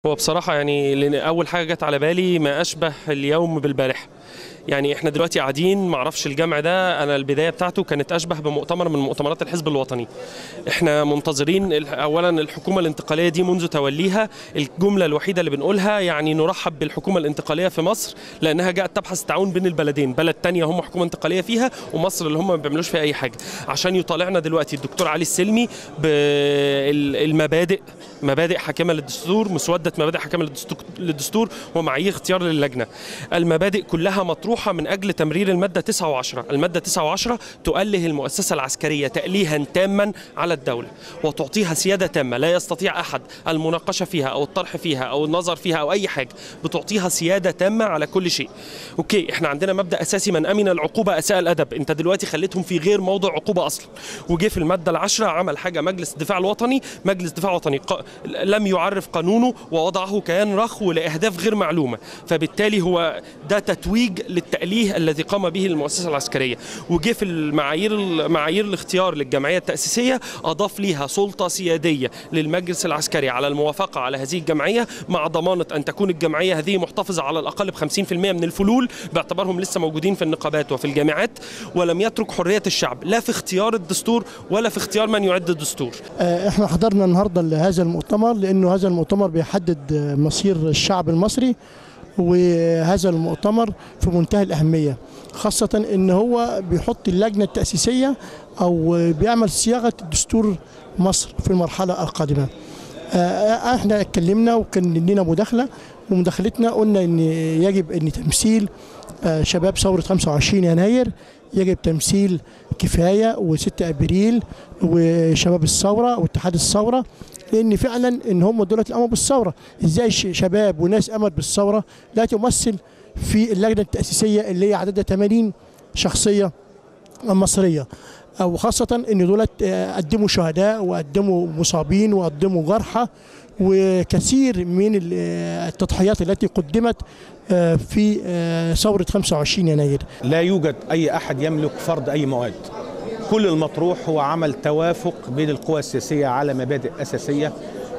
هو بصراحة يعني لأن أول حاجة جت على بالي ما أشبه اليوم بالبارحة يعني احنا دلوقتي قاعدين معرفش الجمع ده انا البدايه بتاعته كانت اشبه بمؤتمر من مؤتمرات الحزب الوطني احنا منتظرين ال- اولا الحكومه الانتقاليه دي منذ توليها الجمله الوحيده اللي بنقولها يعني نرحب بالحكومه الانتقاليه في مصر لانها جاءت تبحث التعاون بين البلدين بلد تانية هم حكومه انتقاليه فيها ومصر اللي هم ما بيعملوش فيها اي حاجه عشان يطالعنا دلوقتي الدكتور علي السلمي بالمبادئ مبادئ حاكمه للدستور مسوده مبادئ حاكمه للدستور- للدستور ومعايير اختيار للجنه المبادئ كلها مطروحه من اجل تمرير الماده 9 و10 الماده 9 و10 تؤله المؤسسه العسكريه تاليها تاما على الدوله وتعطيها سياده تامه لا يستطيع احد المناقشه فيها او الطرح فيها او النظر فيها او اي حاجه بتعطيها سياده تامه على كل شيء اوكي احنا عندنا مبدا اساسي من امن العقوبه اساء الادب انت دلوقتي خليتهم في غير موضع عقوبه اصلا وجه في الماده العشرة عمل حاجه مجلس الدفاع الوطني مجلس الدفاع الوطني ق... لم يعرف قانونه ووضعه كيان رخو لاهداف غير معلومه فبالتالي هو ده تتويج للتأليه الذي قام به المؤسسة العسكرية وجه في المعايير معايير الاختيار للجمعية التأسيسية أضاف ليها سلطة سيادية للمجلس العسكري على الموافقة على هذه الجمعية مع ضمانة أن تكون الجمعية هذه محتفظة على الأقل ب 50% من الفلول باعتبارهم لسه موجودين في النقابات وفي الجامعات ولم يترك حرية الشعب لا في اختيار الدستور ولا في اختيار من يعد الدستور آه، احنا حضرنا النهارده لهذا المؤتمر لانه هذا المؤتمر بيحدد آه، مصير الشعب المصري وهذا المؤتمر في منتهى الاهميه خاصه ان هو بيحط اللجنه التاسيسيه او بيعمل صياغه دستور مصر في المرحله القادمه آه، احنا اتكلمنا وكان لنا مداخله ومداخلتنا قلنا ان يجب ان تمثيل آه، شباب ثوره 25 يناير يجب تمثيل كفايه و6 ابريل وشباب الثوره واتحاد الثوره لان فعلا ان هم دول اللي قاموا بالثوره ازاي ش- شباب وناس قامت بالثوره لا تمثل في اللجنه التاسيسيه اللي هي عددها 80 شخصيه مصريه او خاصه ان دولت آه، قدموا شهداء وقدموا مصابين وقدموا جرحى وكثير من ال- آه، التضحيات التي قدمت آه، في آه، ثوره 25 يناير لا يوجد أي أحد يملك فرض أي مواد كل المطروح هو عمل توافق بين القوى السياسية على مبادئ أساسية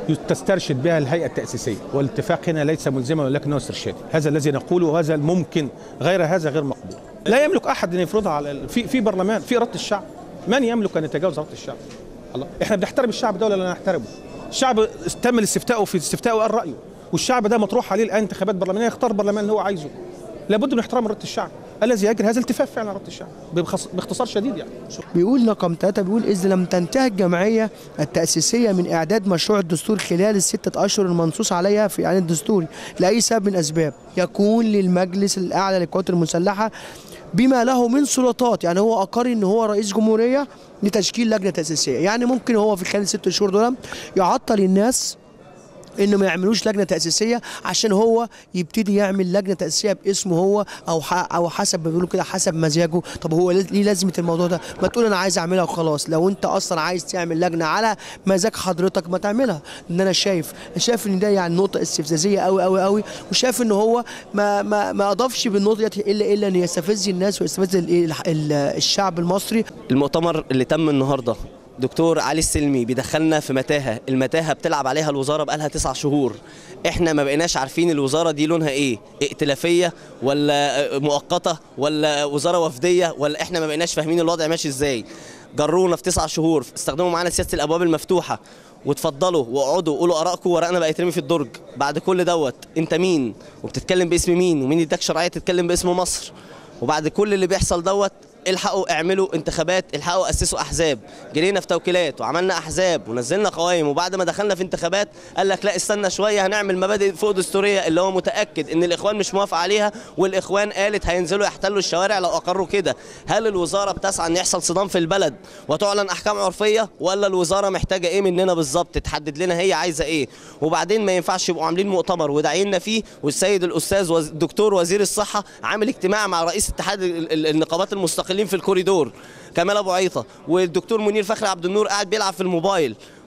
تسترشد بها الهيئة التأسيسية والاتفاق هنا ليس ملزما ولكنه استرشادي هذا الذي نقوله وهذا الممكن غير هذا غير مقبول لا يملك أحد أن يفرضها على ال- في في برلمان في إرادة الشعب من يملك أن يتجاوز إرادة الشعب الله احنا بنحترم الشعب ده ولا لا نحترمه الشعب تم الاستفتاء في الاستفتاء وقال رأيه والشعب ده مطروح عليه الآن انتخابات برلمانية يختار البرلمان اللي هو عايزه لابد من احترام إرادة الشعب الذي يجري هذا التفاف فعلا على إرادة الشعب بخص- باختصار شديد يعني بيقول رقم ثلاثة بيقول إذا لم تنتهي الجمعية التأسيسية من إعداد مشروع الدستور خلال الستة أشهر المنصوص عليها في الإعلان الدستوري لأي سبب من الأسباب يكون للمجلس الأعلى للقوات المسلحة بما له من سلطات يعني هو أقر إن هو رئيس جمهورية لتشكيل لجنة تأسيسية يعني ممكن هو في خلال الست شهور دول يعطل الناس انه ما يعملوش لجنه تاسيسيه عشان هو يبتدي يعمل لجنه تاسيسيه باسمه هو او ح- او حسب ما بيقولوا كده حسب مزاجه طب هو ليه ليه لازمه الموضوع ده ما تقول انا عايز اعملها وخلاص لو انت اصلا عايز تعمل لجنه على مزاج حضرتك ما تعملها لان انا شايف شايف ان ده يعني نقطه استفزازيه قوي قوي قوي وشايف ان هو ما ما ما اضافش بالنقطه دي الا الا ان يستفز الناس ويستفز ال- ال- ال- الشعب المصري المؤتمر اللي تم النهارده دكتور علي السلمي بيدخلنا في متاهه المتاهه بتلعب عليها الوزاره بقالها تسع شهور احنا ما بقيناش عارفين الوزاره دي لونها ايه ائتلافيه ولا مؤقته ولا وزاره وفديه ولا احنا ما بقيناش فاهمين الوضع ماشي ازاي جرونا في تسع شهور استخدموا معانا سياسه الابواب المفتوحه واتفضلوا واقعدوا قولوا ارائكم ورقنا بقى يترمي في الدرج بعد كل دوت انت مين وبتتكلم باسم مين ومين اداك شرعيه تتكلم باسم مصر وبعد كل اللي بيحصل دوت الحقوا اعملوا انتخابات الحقوا اسسوا احزاب جرينا في توكيلات وعملنا احزاب ونزلنا قوائم وبعد ما دخلنا في انتخابات قال لك لا استنى شويه هنعمل مبادئ فوق دستوريه اللي هو متاكد ان الاخوان مش موافق عليها والاخوان قالت هينزلوا يحتلوا الشوارع لو اقروا كده هل الوزاره بتسعى ان يحصل صدام في البلد وتعلن احكام عرفيه ولا الوزاره محتاجه ايه مننا بالظبط تحدد لنا هي عايزه ايه وبعدين ما ينفعش يبقوا عاملين مؤتمر وداعينا فيه والسيد الاستاذ وز- الدكتور وزير الصحه عامل اجتماع مع رئيس اتحاد ال- ال- النقابات المستقلين في الكوريدور كمال ابو عيطه والدكتور منير فخري عبد النور قاعد بيلعب في الموبايل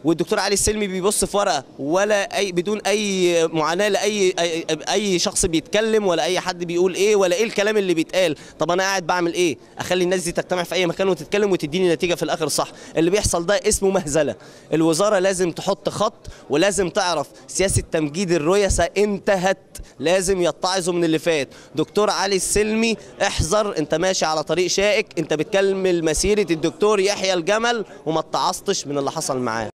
والدكتور علي السلمي بيبص في ورقه ولا اي بدون اي معاناه لاي اي, أي شخص بيتكلم ولا اي حد بيقول ايه ولا ايه الكلام اللي بيتقال طب انا قاعد بعمل ايه اخلي الناس دي تجتمع في اي مكان وتتكلم وتديني نتيجه في الاخر صح اللي بيحصل ده اسمه مهزله الوزاره لازم تحط خط ولازم تعرف سياسه تمجيد الرؤساء انتهت لازم يتعظوا من اللي فات دكتور علي السلمي احذر انت ماشي على طريق شائك انت بتكمل مسيره الدكتور يحيى الجمل وما اتعظتش من اللي حصل معاه